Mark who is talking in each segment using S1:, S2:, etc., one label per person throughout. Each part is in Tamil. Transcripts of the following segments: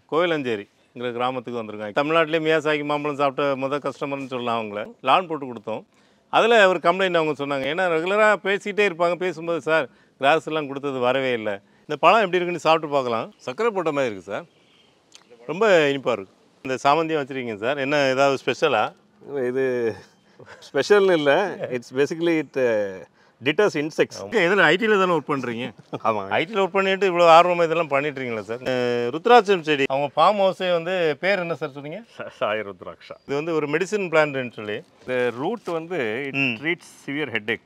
S1: கோயிலஞ்சேரிங்கிற கிராமத்துக்கு வந்திருக்காங்க தமிழ்நாட்டிலே மியாசாக்கி மாம்பழம் சாப்பிட்ட முதல் கஸ்டமர்னு சொல்லலாம் அவங்கள லான் போட்டு கொடுத்தோம் அதில் ஒரு கம்ப்ளைண்ட் அவங்க சொன்னாங்க ஏன்னா ரெகுலராக பேசிக்கிட்டே இருப்பாங்க பேசும்போது சார் கிராஸ் எல்லாம் கொடுத்தது வரவே இல்லை இந்த பழம் எப்படி இருக்குன்னு சாப்பிட்டு பார்க்கலாம் சர்க்கரை போட்ட மாதிரி இருக்குது சார் ரொம்ப இனிப்பாக இருக்குது இந்த சாமந்தியம் வச்சுருக்கீங்க சார் என்ன ஏதாவது ஸ்பெஷலாக
S2: இது ஸ்பெஷல்னு இல்லை it's basically it deters insects
S1: எதில் ஐடியில் தானே ஒர்க் பண்ணுறீங்க
S2: ஆமாங்க
S1: ஐடியில் ஒர்க் பண்ணிட்டு இவ்வளோ ஆர்வமாக இதெல்லாம் பண்ணிட்டு இருக்கீங்களா சார் அஹ் ருத்ராட்சம் செடி அவங்க ஃபார்ம் ஹவுஸே வந்து பேர் என்ன சார் சொன்னீங்க
S2: சாய் ருத்ராட்சா
S1: இது வந்து ஒரு மெடிசின் பிளான்ட்னு சொல்லி
S2: இந்த ரூட் வந்து இட்
S1: ம்.
S2: ட்ரீட்ஸ் சிவியர் ஹெட்ஏக்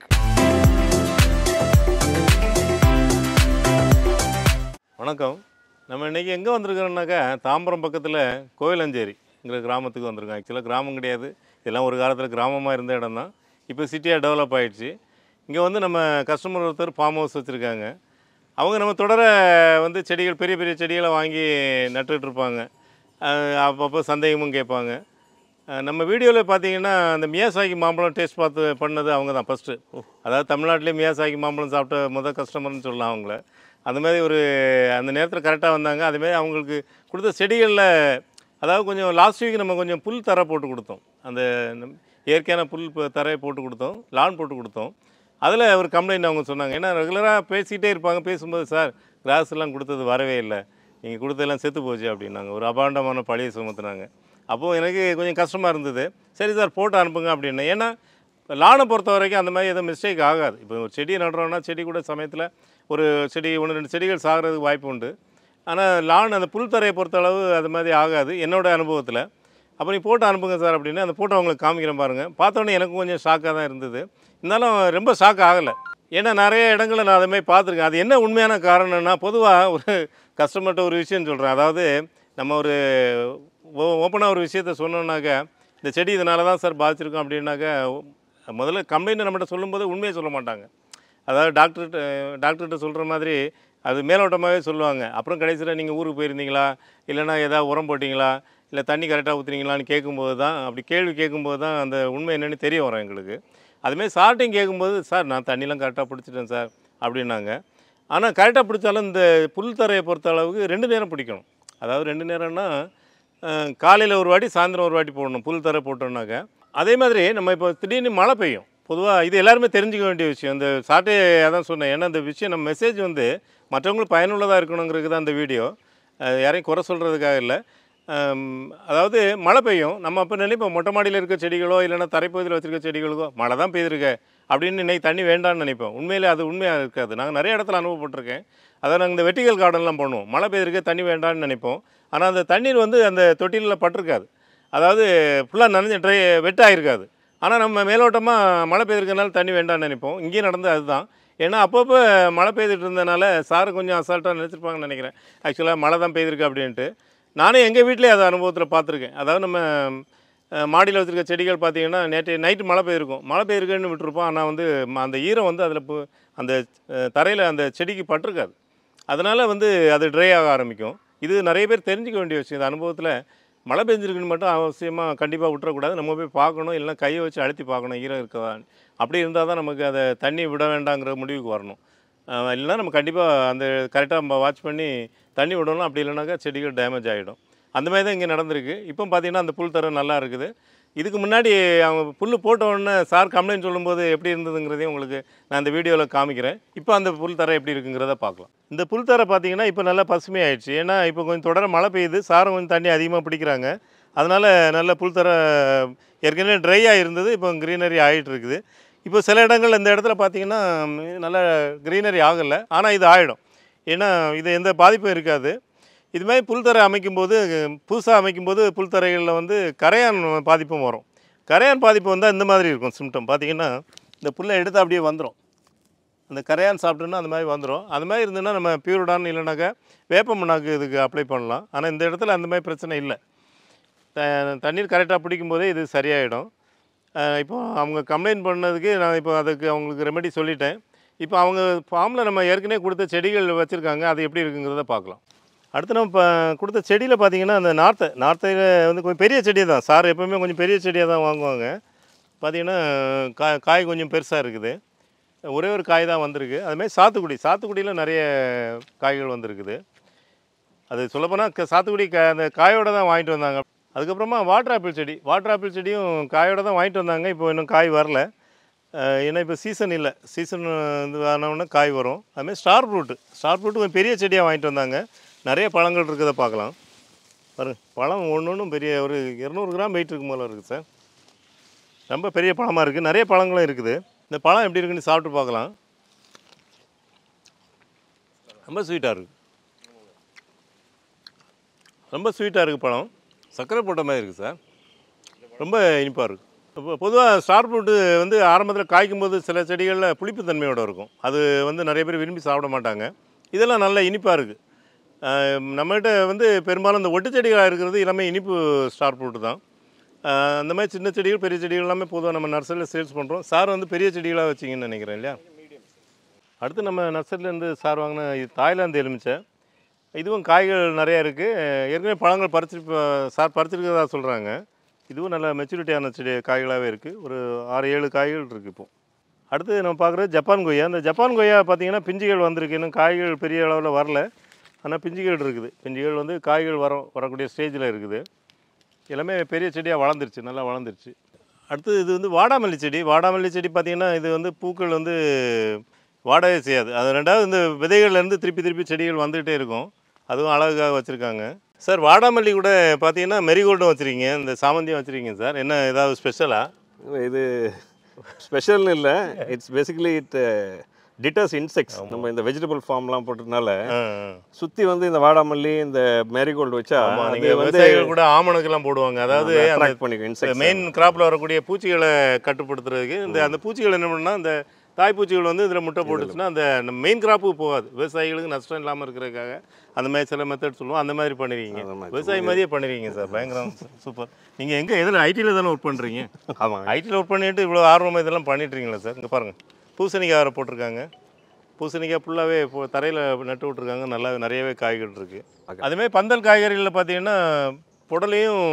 S1: வணக்கம் நம்ம இன்றைக்கி எங்கே வந்திருக்கிறோம்னாக்கா தாம்பரம் பக்கத்தில் கோயிலஞ்சேரிங்கிற கிராமத்துக்கு வந்திருக்கோம் ஆக்சுவலாக கிராமம் கிடையாது இதெல்லாம் ஒரு காலத்தில் கிராமமாக இருந்த இடம் தான் இப்போ சிட்டியாக டெவலப் ஆயிடுச்சு இங்கே வந்து நம்ம கஸ்டமர் ஒருத்தர் ஃபார்ம் ஹவுஸ் வச்சுருக்காங்க அவங்க நம்ம தொடர வந்து செடிகள் பெரிய பெரிய செடிகளை வாங்கி நட்டுட்டு இருப்பாங்க அஹ் அப்பப்போ சந்தேகமும் கேட்பாங்க அஹ் நம்ம வீடியோவில் பார்த்தீங்கன்னா அந்த மியாசாக்கி மாம்பழம் டேஸ்ட் பார்த்து பண்ணது அவங்க தான் ஃபஸ்ட்டு அதாவது தமிழ்நாட்டிலே மியாசாக்கி மாம்பழம் சாப்பிட்ட முதல் கஸ்டமர்னு சொல்லலாம் அவங்கள அந்த மாதிரி ஒரு அந்த நேரத்தில் கரெக்டாக வந்தாங்க அதுமாரி அவங்களுக்கு கொடுத்த செடிகளில் அதாவது கொஞ்சம் லாஸ்ட் வீக் நம்ம கொஞ்சம் புல் தர போட்டு கொடுத்தோம் அந்த நம்- இயற்கையான புல் ப- தரையை போட்டு கொடுத்தோம் லான் போட்டு கொடுத்தோம் அதில் ஒரு கம்ப்ளைண்ட் அவங்க சொன்னாங்க ஏன்னா ரெகுலராக பேசிக்கிட்டே இருப்பாங்க பேசும்போது சார் கிராஸ் எல்லாம் கொடுத்தது வரவே இல்லை நீங்கள் கொடுத்ததெல்லாம் செத்து போச்சு அப்படின்னாங்க ஒரு அபாண்டமான பழியை சுமத்துனாங்க அப்போது எனக்கு கொஞ்சம் கஷ்டமாக இருந்தது சரி சார் போட்டு அனுப்புங்க அப்படின்னேன் ஏன்னா லானை பொறுத்த வரைக்கும் அந்த மாதிரி எதுவும் மிஸ்டேக் ஆகாது இப்போ ஒரு செடி நடுறோன்னா செடி கூட சமயத்தில் ஒரு செடி ஒன்று ரெண்டு செடிகள் சாகிறதுக்கு வாய்ப்பு உண்டு ஆனால் லான் அந்த புல் தரையை பொறுத்தளவு அது மாதிரி ஆகாது என்னோட அனுபவத்தில் அப்போ நீ போட்டோ அனுப்புங்க சார் அப்படின்னு அந்த போட்டோ உங்களுக்கு காமிக்கிறேன் பாருங்கள் பார்த்தோன்னே எனக்கும் கொஞ்சம் ஷாக்காக தான் இருந்தது இருந்தாலும் ரொம்ப ஷாக் ஆகலை ஏன்னா நிறைய இடங்களில் நான் அதை மாதிரி பார்த்துருக்கேன் அது என்ன உண்மையான காரணம்னா பொதுவாக ஒரு கஸ்டமர்கிட்ட ஒரு விஷயம் சொல்கிறேன் அதாவது நம்ம ஒரு ஓப்பனாக ஒரு விஷயத்த சொன்னோம்னாக்கா இந்த செடி இதனால தான் சார் பாதிச்சிருக்கோம் அப்படின்னாக்கா முதல்ல கம்ப்ளைண்ட் நம்மகிட்ட சொல்லும்போது உண்மையை சொல்ல மாட்டாங்க அதாவது டாக்டர்கிட்ட டாக்டர்கிட்ட சொல்கிற மாதிரி அது மேலோட்டமாகவே சொல்லுவாங்க அப்புறம் கடைசியில் நீங்கள் ஊருக்கு போயிருந்தீங்களா இல்லைன்னா ஏதாவது உரம் போட்டிங்களா இல்லை தண்ணி கரெக்டாக ஊற்றுனீங்களான்னு கேட்கும்போது தான் அப்படி கேள்வி கேட்கும்போது தான் அந்த உண்மை என்னென்னு தெரிய வரும் எங்களுக்கு அதுமாரி சார்ட்டையும் கேட்கும்போது சார் நான் தண்ணிலாம் கரெக்டாக பிடிச்சிட்டேன் சார் அப்படின்னாங்க ஆனால் கரெக்டாக பிடிச்சாலும் இந்த புல் தரையை பொறுத்த அளவுக்கு ரெண்டு நேரம் பிடிக்கணும் அதாவது ரெண்டு நேரம்னா காலையில் ஒரு வாட்டி சாயந்தரம் ஒரு வாட்டி போடணும் புல் தரை போட்டோம்னாக்க அதே மாதிரி நம்ம இப்போ திடீர்னு மழை பெய்யும் பொதுவாக இது எல்லாருமே தெரிஞ்சுக்க வேண்டிய விஷயம் இந்த சாட்டே அதான் சொன்னேன் ஏன்னா இந்த விஷயம் நம்ம மெசேஜ் வந்து மற்றவங்களுக்கு பயனுள்ளதாக இருக்கணுங்கிறது தான் இந்த வீடியோ அஹ் யாரையும் குறை சொல்கிறதுக்காக இல்லை அம், அதாவது மழை பெய்யும் நம்ம அப்போ நினைப்போம் மொட்டை மாடியில் இருக்க செடிகளோ இல்லைன்னா தரைப்பகுதியில் வச்சிருக்க செடிகளுக்கோ மழை தான் பெய்திருக்க அப்படின்னு இன்னைக்கு தண்ணி வேண்டாம்னு நினைப்போம் உண்மையிலே அது உண்மையாக இருக்காது நாங்கள் நிறைய இடத்துல அனுபவப்பட்டிருக்கேன் அதை நாங்கள் இந்த வெட்டிகள் கார்டன்லாம் பண்ணுவோம் மழை பெய்திருக்க தண்ணி வேண்டாம்னு நினைப்போம் ஆனால் அந்த தண்ணீர் வந்து அந்த தொட்டிலில் பட்டிருக்காது அதாவது ஃபுல்லாக நனைஞ்ச ட்ரை வெட்டாயிருக்காது ஆனால் நம்ம மேலோட்டமாக மழை பெய்திருக்கனால தண்ணி வேண்டாம்னு நினைப்போம் இங்கேயும் நடந்தது அதுதான் ஏன்னா அப்பப்போ மழை பெய்துட்டு இருந்தனால சார் கொஞ்சம் அசால்ட்டாக நினச்சிருப்பாங்கன்னு நினைக்கிறேன் ஆக்சுவலாக மழை தான் பெய்திருக்கு அப்படின்ட்டு நானே எங்கள் வீட்டிலே அதை அனுபவத்தில் பார்த்துருக்கேன் அதாவது நம்ம மாடியில் வச்சுருக்க செடிகள் பார்த்தீங்கன்னா நேற்று நைட்டு மழை பெய்திருக்கும் மழை பெய்திருக்குன்னு விட்டுருப்போம் ஆனால் வந்து ம- அந்த ஈரம் வந்து அதில் அந்த தரையில் அந்த செடிக்கு பட்டிருக்காது அதனால் வந்து அது ட்ரை ஆக ஆரம்பிக்கும் இது நிறைய பேர் தெரிஞ்சுக்க வேண்டிய விஷயம் இந்த அனுபவத்தில் மழை பெஞ்சிருக்குன்னு மட்டும் அவசியமாக கண்டிப்பாக விட்டுறக்கூடாது நம்ம போய் பார்க்கணும் இல்லைன்னா கையை வச்சு அழுத்தி பார்க்கணும் ஈரம் இருக்கதா அப்படி இருந்தால் தான் நமக்கு அதை தண்ணி விட வேண்டாங்கிற முடிவுக்கு வரணும் அஹ் இல்லைன்னா நம்ம கண்டிப்பாக அந்த கரெக்டாக நம்ம வாட்ச் பண்ணி தண்ணி விடணும் அப்படி இல்லைனாக்கா செடிகள் டேமேஜ் ஆகிடும் அந்த மாதிரி தான் இங்கே நடந்திருக்கு இப்போ பார்த்தீங்கன்னா அந்த புல் தரம் நல்லா இருக்குது இதுக்கு முன்னாடி அவங்க புல் போட்ட உடனே சார் கம்ப்ளைண்ட் சொல்லும்போது எப்படி இருந்ததுங்கிறதையும் உங்களுக்கு நான் இந்த வீடியோவில் காமிக்கிறேன் இப்போ அந்த புல் தரை எப்படி இருக்குங்கிறத பார்க்கலாம் இந்த புல் தரை பார்த்தீங்கன்னா இப்போ நல்லா பசுமையாயிடுச்சு ஏன்னா இப்போ கொஞ்சம் தொடர மழை பெய்யுது சாரம் கொஞ்சம் தண்ணி அதிகமாக பிடிக்கிறாங்க அதனால் நல்ல புல் தரை ஏற்கனவே ட்ரையாக இருந்தது இப்போ க்ரீனரி ஆகிட்டு இருக்குது இப்போ சில இடங்கள் இந்த இடத்துல பார்த்தீங்கன்னா ம், நல்ல க்ரீனரி ஆகலை ஆனால் இது ஆகிடும் ஏன்னா இது எந்த பாதிப்பும் இருக்காது இது மாதிரி புல்தரை அமைக்கும்போது புதுசாக அமைக்கும்போது புல்தரைகளில் வந்து கரையான் பாதிப்பும் வரும் கரையான் பாதிப்பு வந்தால் இந்த மாதிரி இருக்கும் சிம்டம் பார்த்தீங்கன்னா இந்த புல்லை எடுத்து அப்படியே வந்துடும் அந்த கரையான் சாப்பிட்டோன்னா அந்த மாதிரி வந்துடும் அது மாதிரி இருந்ததுன்னா நம்ம பியூர்டான் இல்லைனாக்கா வேப்ப மண்ணாக்கு இதுக்கு அப்ளை பண்ணலாம் ஆனால் இந்த இடத்துல அந்த மாதிரி பிரச்சனை இல்லை த- தண்ணீர் கரெக்டாக பிடிக்கும்போதே இது சரியாயிடும் அஹ் இப்போ அவங்க கம்ப்ளைண்ட் பண்ணதுக்கு நான் இப்போ அதுக்கு அவங்களுக்கு ரெமெடி சொல்லிட்டேன் இப்போ அவங்க ஃபார்மில் நம்ம ஏற்கனவே கொடுத்த செடிகள் வச்சுருக்காங்க அது எப்படி இருக்குங்கிறத பார்க்கலாம் அடுத்து நம்ம இப்போ கொடுத்த செடியில் பார்த்தீங்கன்னா அந்த நார்த்தை நார்த்தையில் வந்து கொஞ்சம் பெரிய செடி தான் சார் எப்போவுமே கொஞ்சம் பெரிய செடியாக தான் வாங்குவாங்க பார்த்தீங்கன்னா காய் காய் கொஞ்சம் பெருசாக இருக்குது ஒரே ஒரு காய் தான் வந்திருக்கு அதுமாதிரி சாத்துக்குடி சாத்துக்குடியில் நிறைய காய்கள் வந்திருக்குது அது சொல்லப்போனால் க சாத்துக்குடி க அந்த காயோட தான் வாங்கிட்டு வந்தாங்க அதுக்கப்புறமா வாட்டர் ஆப்பிள் செடி வாட்டர் ஆப்பிள் செடியும் காயோட தான் வாங்கிட்டு வந்தாங்க இப்போ இன்னும் காய் வரல அஹ் ஏன்னா இப்போ சீசன் இல்லை சீசன் இது ஆனவுடனே காய் வரும் அதுமாதிரி ஸ்டார் ஃப்ரூட்டு ஸ்டார் ஃப்ரூட்டு கொஞ்சம் பெரிய செடியாக வாங்கிட்டு வந்தாங்க நிறைய பழங்கள் இருக்கிறத பார்க்கலாம் பாருங்க பழம் ஒன்று ஒன்றும் பெரிய ஒரு இரநூறு கிராம் வெயிட் இருக்கும் போல இருக்குது சார் ரொம்ப பெரிய பழமாக இருக்குது நிறைய பழங்களும் இருக்குது இந்த பழம் எப்படி இருக்குன்னு சாப்பிட்டு பார்க்கலாம் ரொம்ப ஸ்வீட்டாக இருக்குது ரொம்ப ஸ்வீட்டாக இருக்குது பழம் சர்க்கரை போட்ட மாதிரி இருக்குது சார் ரொம்ப இனிப்பாக இருக்குது இப்போ பொதுவாக ஸ்டார் ஃப்ரூட்டு வந்து ஆரம்பத்தில் காய்க்கும் போது சில செடிகளில் புளிப்பு தன்மையோட இருக்கும் அது வந்து நிறைய பேர் விரும்பி சாப்பிட மாட்டாங்க இதெல்லாம் நல்ல இனிப்பாக இருக்குது நம்மகிட்ட வந்து பெரும்பாலும் இந்த ஒட்டு செடிகளாக இருக்கிறது எல்லாமே இனிப்பு ஸ்டார் ஃப்ரூட்டு தான் ஆஹ் அந்த மாதிரி சின்ன செடிகள் பெரிய செடிகள் எல்லாமே பொதுவாக நம்ம நர்சரியில் சேல்ஸ் பண்ணுறோம் சார் வந்து பெரிய செடிகளாக வச்சிங்கன்னு நினைக்கிறேன் இல்லையா அடுத்து நம்ம நர்சரிலேருந்து சார் வாங்கின இது தாய்லாந்து எலுமிச்சை இதுவும் காய்கள் நிறையா இருக்குது ஏற்கனவே பழங்கள் பறிச்சு சார் பறிச்சிருக்கிறதா சொல்கிறாங்க இதுவும் நல்ல மெச்சூரிட்டியான செடி காய்களாகவே இருக்குது ஒரு ஆறு ஏழு காய்கள் இருக்குது இப்போ அடுத்து நம்ம பார்க்குறது ஜப்பான் கொய்யா அந்த ஜப்பான் கொய்யா பார்த்தீங்கன்னா பிஞ்சுகள் வந்திருக்கு இன்னும் காய்கள் பெரிய அளவில் வரல ஆனால் பிஞ்சுகள் இருக்குது பிஞ்சுகள் வந்து காய்கள் வர வரக்கூடிய ஸ்டேஜில் இருக்குது எல்லாமே பெரிய செடியாக வளர்ந்துருச்சு நல்லா வளர்ந்துருச்சு அடுத்து இது வந்து வாடாமல்லி செடி வாடாமல்லி செடி பார்த்திங்கன்னா இது வந்து பூக்கள் வந்து வாடவே செய்யாது அது ரெண்டாவது இந்த விதைகள்லேருந்து திருப்பி திருப்பி செடிகள் வந்துகிட்டே இருக்கும் அதுவும் அழகாக வச்சுருக்காங்க சார் வாடாமல்லி கூட பார்த்தீங்கன்னா மெரிகோல்டும் வச்சுருக்கீங்க இந்த சாமந்தியும் வச்சுருக்கீங்க சார் என்ன ஏதாவது ஸ்பெஷலாக
S2: இது ஸ்பெஷல்னு இல்லை it's basically it deters insects நம்ம இந்த வெஜிடபிள் ஃபார்ம்லாம் போட்டதுனால சுற்றி வந்து இந்த வாடாமல்லி இந்த மேரிகோல்டு வச்சா
S1: ஆமாம்
S2: அது
S1: நீங்கள்
S2: வந்து
S1: விவசாயிகள் கூட ஆமணக்கெல்லாம் போடுவாங்க அதாவது அந்த
S2: அட்ராக்ட் பண்ணிக்கும் இன்செக்ட்ஸ்
S1: மெயின் கிராப்பில் வரக்கூடிய பூச்சிகளை கட்டுப்படுத்துறதுக்கு இந்த அந்த பூச்சிகள் என்ன பண்ணால் இந்த தாய்ப்பூச்சிகள் வந்து இதில் முட்டை போட்டுச்சுன்னா அந்த மெயின் கிராப்புக்கு போகாது விவசாயிகளுக்கு நஷ்டம் இல்லாமல் இருக்கிறதுக்காக அந்த மாதிரி சில மெத்தட் சொல்லுவோம் அந்த மாதிரி பண்ணிருக்கீங்க
S2: அந்த மாதிரி
S1: விவசாயி மாதிரியே பண்ணிருக்கீங்க சார் பயங்கரம் சூப்பர் நீங்கள் எங்கே எதில் ஐடியில் தானே ஒர்க் பண்ணுறீங்க
S2: ஆமாம்
S1: ஐடியில் ஒர்க் பண்ணிட்டு இவ்வளோ ஆர்வமாக இதெல்லாம் பண்ணிட்டு இருக்கீங்களா சார் இங்கே பாருங்கள் பூசணிக்காய் வேறு போட்டிருக்காங்க பூசணிக்காய் ஃபுல்லாகவே இப்போ தரையில் நட்டு விட்ருக்காங்க நல்லா நிறையவே காய்கள் இருக்குது அதுமாதிரி பந்தல் காய்கறிகளில் பார்த்தீங்கன்னா புடலையும்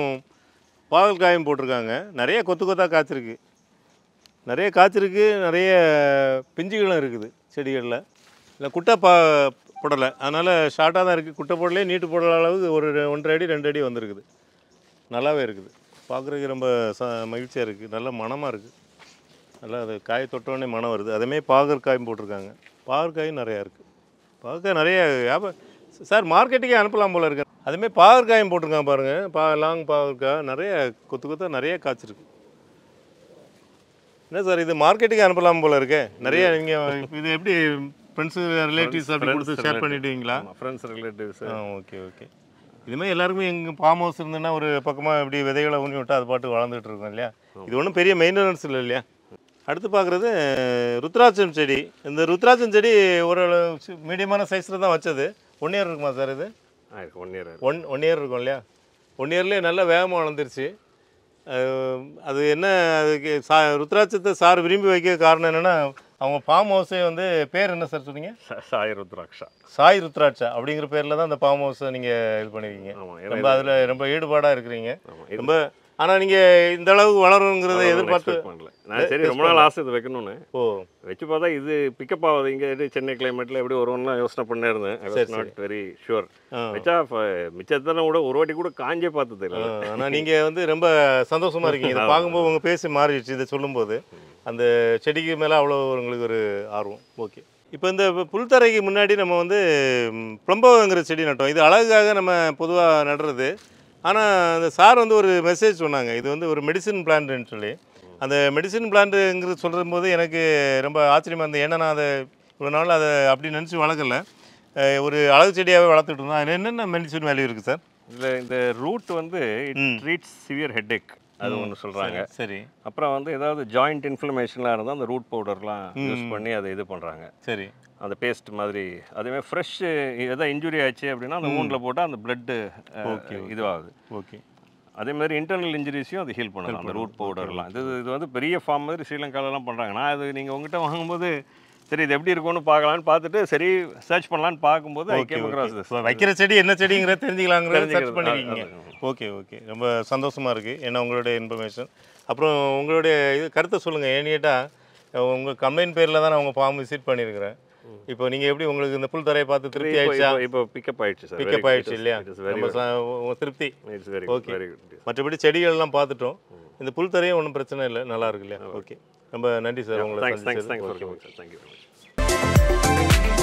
S1: பாகல் போட்டிருக்காங்க நிறைய கொத்து கொத்தாக காய்ச்சிருக்கு நிறைய காய்ச்சிருக்கு நிறைய பிஞ்சுகளும் இருக்குது செடிகளில் இல்லை குட்டை பா புடலை அதனால் ஷார்ட்டாக தான் இருக்குது குட்டை புடலே நீட்டு புடலை அளவுக்கு ஒரு ரெ- ஒன்றரை அடி ரெண்டு அடி வந்திருக்குது நல்லாவே இருக்குது பார்க்குறதுக்கு ரொம்ப ச மகிழ்ச்சியாக இருக்குது நல்ல மணமாக இருக்குது நல்லா அது காய் தொட்டோடனே மனம் வருது அதேமாதிரி பாகற்காயும் போட்டிருக்காங்க பாகற்காயும் நிறையா இருக்குது பாகற்காய் நிறைய வியாபாரம் சார் மார்க்கெட்டுக்கே அனுப்பலாம் போல இருக்கு அதுமாதிரி பாகற்காயும் போட்டிருக்காங்க பாருங்கள் பா லாங் பாகற்காய் நிறைய கொத்து கொத்தாக நிறைய காய்ச்சிருக்கு என்ன சார் இது மார்க்கெட்டுக்கு அனுப்பலாம் போல இருக்கே நிறைய நீங்கள் இது எப்படி ஃப்ரெண்ட்ஸு ரிலேட்டிவ்ஸ் அப்படி கொடுத்து ஷேர் பண்ணிடுவீங்களா
S2: ஃப்ரெண்ட்ஸ் ரிலேட்டிவ்ஸ்
S1: ஆ ஓகே ஓகே இதுமாதிரி எல்லாருக்குமே எங்கள் ஃபார்ம் ஹவுஸ் இருந்ததுன்னா ஒரு பக்கமாக இப்படி விதைகளை ஊனி விட்டு அது பாட்டு வளர்ந்துட்டு இருக்கும் இல்லையா இது ஒன்றும் பெரிய மெயின்டெனன்ஸ் இல்லை இல்லையா அடுத்து பார்க்குறது ருத்ராட்சம் செடி இந்த ருத்ராட்சம் செடி ஒரு மீடியமான சைஸில் தான் வச்சது ஒன் இயர் இருக்குமா சார் இது
S2: ஆயிருக்கு one year
S1: one one year இருக்கும் இல்லையா ஒன் இயர்லேயே நல்லா வேகமாக வளர்ந்துருச்சு அஹ் அது என்ன அதுக்கு சா ருத்ராட்சத்தை சார் விரும்பி வைக்க காரணம் என்னென்னா அவங்க ஃபார்ம் ஹவுஸே வந்து பேர் என்ன சார் சொன்னீங்க
S2: சாய் ருத்ராட்சா
S1: சாய் ருத்ராட்சா அப்படிங்கிற பேரில் தான் அந்த ஃபார்ம் ஹவுஸை நீங்கள் இது பண்ணிருக்கீங்க
S2: ஆமாம்
S1: ரொம்ப அதில் ரொம்ப ஈடுபாடாக இருக்கிறீங்க
S2: ஆமாம் இது
S1: ரொம்ப ஆனால் நீங்கள் இந்த அளவுக்கு வளருங்கிறத
S2: நான்
S1: எதிர்பார்த்து
S2: expect பண்ணல நான் சரி ரொம்ப நாள் ஆசை இது வைக்கணும்னு
S1: ஓ
S2: வச்சு பார்த்தா இது பிக்கப் ஆகுது இங்கே இது சென்னை கிளைமேட்டில் எப்படி வரும்லாம் யோசனை பண்ணே இருந்தேன் I was not very sure
S1: ஆ.
S2: வச்சா மிச்சத்தெல்லாம் கூட ஒரு வாட்டி கூட காஞ்சே பார்த்தது இல்லை
S1: ஆனால் நீங்கள் வந்து ரொம்ப சந்தோஷமா இருக்கீங்க இதை பார்க்கும்போது உங்கள் பேசி மாறிடுச்சு இதை சொல்லும்போது அந்த செடிக்கு மேலே அவ்வளோ உங்களுக்கு ஒரு ஆர்வம் ஓகே இப்போ இந்த புல்தரைக்கு முன்னாடி நம்ம வந்து ப்ளம்போங்கிற செடி நட்டோம் இது அழகுக்காக நம்ம பொதுவாக நடுறது ஆனால் அந்த சார் வந்து ஒரு மெசேஜ் சொன்னாங்க இது வந்து ஒரு மெடிசின் பிளான்ட்னு சொல்லி அந்த மெடிசின் பிளான்ட்டுங்கிறது சொல்கிற போது எனக்கு ரொம்ப ஆச்சரியமாக இருந்தது ஏன்னா நான் அதை இவ்வளோ நாள் அதை அப்படி நினச்சி வளர்க்கல அஹ் ஒரு அழகு செடியாகவே வளர்த்துட்டு இருந்தோம் அதில் என்னென்ன மெடிசின் வேல்யூ இருக்குது சார்
S2: இதில் இந்த ரூட் வந்து இட் ட்ரீட்ஸ் சிவியர் ஹெட்டேக் அது ஒன்று சொல்கிறாங்க
S1: சரி
S2: அப்புறம் வந்து ஏதாவது ஜாயிண்ட் இன்ஃப்ளமேஷன்லாம் இருந்தால் அந்த ரூட் பவுடர்லாம் யூஸ் பண்ணி அதை இது பண்ணுறாங்க
S1: சரி
S2: அந்த பேஸ்ட் மாதிரி அதேமாதிரி ஃப்ரெஷ் எதாவது இன்ஜுரி ஆச்சு அப்படின்னா அந்த ஊனில் போட்டால் அந்த பிளட்டு இதுவாகுது
S1: ஓகே
S2: அதே மாதிரி இன்டர்னல் இன்ஜுரிஸையும் அது ஹீல் பண்ணலாம் அந்த ரூட் பவுடர்லாம் இது இது வந்து பெரிய ஃபார்ம் மாதிரி ஸ்ரீலங்காலலாம் பண்ணுறாங்க நான் அது நீங்கள் உங்ககிட்ட வாங்கும்போது சரி இது எப்படி இருக்கும்னு பார்க்கலான்னு பார்த்துட்டு சரி சர்ச் பண்ணலான்னு பார்க்கும்போது ஐ கேம் அக்ராஸ் திஸ்
S1: இப்போ வைக்கிற செடி என்ன செடிங்கிறத தெரிஞ்சுக்கலாங்கிறத சர்ச்
S2: தெரிஞ்சுக்கிறது.
S1: பண்ணிருக்கீங்க
S2: அது- அது-
S1: ஓகே ஓகே ரொம்ப சந்தோஷமாக இருக்குது ஏன்னா உங்களுடைய இன்ஃபர்மேஷன் அப்புறம் உங்களுடைய இது கருத்தை சொல்லுங்கள் ஏன்னு கேட்டால் உங்கள் கம்பெனி பேரில் தான் நான் உங்கள் ஃபார்ம் விசிட் பண்ணியிருக்கிறேன் இப்போ நீங்கள் எப்படி உங்களுக்கு இந்த புல் தரையை பார்த்து திருப்தி ஆயிடுச்சா
S2: இப்போ பிக்கப் ஆயிடுச்சு சார்
S1: பிக்கப் ஆயிடுச்சு இல்லையா
S2: இட்ஸ் வெரி
S1: நம்ம ச- உங்க திருப்தி
S2: it's very
S1: Okay.
S2: Very good
S1: மற்றபடி செடிகள்லாம் பார்த்துட்டோம் இந்த புல் தரையும் ஒன்றும் பிரச்சனை இல்லை நல்லா இருக்கு இல்லையா ஓகே ரொம்ப நன்றி சார் உங்களை
S2: தேங்க்ஸ் தேங்க்ஸ்
S1: சந்திச்சது.
S2: Thanks for coming sir thank you very much